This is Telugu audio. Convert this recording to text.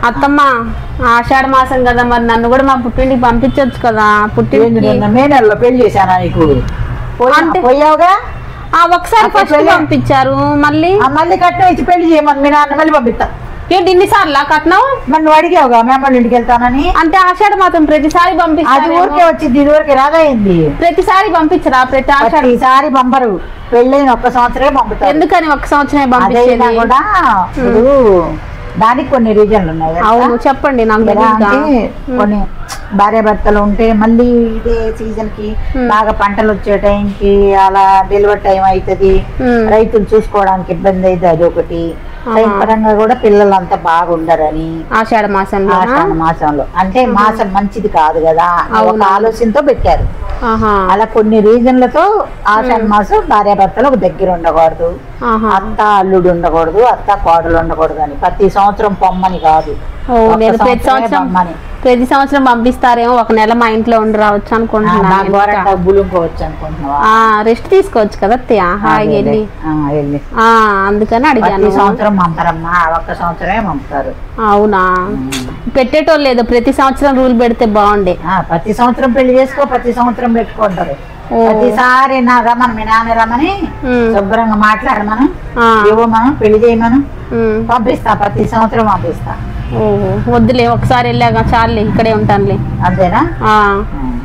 అత్తమ్మ ఆషాఢ మాసం కదా మరి నన్ను కూడా మా పుట్టింటికి పంపించవచ్చు కదా ఏంది పుట్టింటికి నిన్న మే నెలలో పెళ్లి చేశానా నీకు పోయా- అంటే- పోయావుగా ఆ ఒకసారి అప్పుడు ఫస్ట్ పెళ్ళి- పంపించారు మళ్ళీ ఆ మళ్ళీ కట్నం ఇచ్చి పెళ్లి చేయమని మీ నాన్న మళ్ళీ పంపిస్తా ఏంటి ఇన్నిసార్లు కట్నం మరి నువ్వు అడిగావుగా మేము వాళ్ళ ఇంటికి వెళ్తానని అంటే ఆషాఢ మాసం ప్రతిసారి అది పంపిస్తారు ఊరికే వచ్చింది ఇది ఊరికే రాదా అయింది ప్రతిసారి పంపించరా ప్రతి ఆషాఢ ఈసారి పంపరు పెళ్ళైన ఒక్క సంవత్సరమే పంపుతారు ఎందుకని ఒక సంవత్సరమే అదైనా పంపించేది కూడా ఇప్పుడు దానికి కొన్ని రీజన్లు ఉన్నాయి కదా. అవును చెప్పండి నాకు ఎలా తెలీదుగా. అంటే కొన్ని భార్య భర్తలు ఉంటే మళ్ళీ ఇదే సీజన్ కి బాగా పంటలు వచ్చే టైంకి అలా డెలివరీ టైం అవుతుంది ఉమ్. రైతులు చూసుకోవడానికి ఇబ్బంది అయితే అదొకటి టైం పరంగా కూడా పిల్లలంతా బాగుండరని ఆషాఢ మాసంలో ఆషాఢ మాసంలో అంటే మాసం మంచిది కాదు కదా అని ఒక ఆలోచనతో పెట్టారు ఆహా అలా కొన్ని రీజన్లతో ఆషాఢ మాసం భార్య భర్తలు ఒక దగ్గర ఉండకూడదు ఆహా అత్త అల్లుడు ఉండకూడదు అత్త కోడలు ఉండకూడదు అని ప్రతి సంవత్సరం పొమ్మని కాదు ఓ ఒక్క నేను ప్రతి సంవత్సరమే సంవత్సరం పొమ్మని ప్రతి సంవత్సరం పంపిస్తారేమో ఒక నెల మా ఇంట్లో ఉండి రావచ్చు ఆ, నా అనుకుంటున్నాను ద్వారా డబ్బులు ఇంకోవచ్చు అనుకుంటున్నావా ఆ రెస్ట్ తీసుకోవచ్చు కదా అత్తయ్య హాయిగా వెళ్ళి ఆ, వెళ్ళి ఆ అందుకని ప్రతి అడిగాను సంవత్సరం పంపరమ్మా ఆ ఒక్క సంవత్సరమే పంపుతారు అవునా పెట్టేటోళ్ళు లేదు ప్రతి సంవత్సరం రూల్ పెడితే బాగుండే ఆ, ప్రతి సంవత్సరం పెళ్లి చేసుకో ప్రతి సంవత్సరం పెట్టుకుంటారు ఓ. ప్రతిసారి నా రమ్మని మీ నాన్న రమ్మని ఉమ్, శుభ్రంగా మాట్లాడమను ఆ, ఇవ్వమను పెళ్లి చేయమను ఉమ్, పంపిస్తా ప్రతి సంవత్సరం పంపిస్తా ఓహో వద్దులే ఒకసారి వెళ్ళాక చాలులే ఇక్కడే ఉంటానులే అంతేనా ఆ, ఉమ్.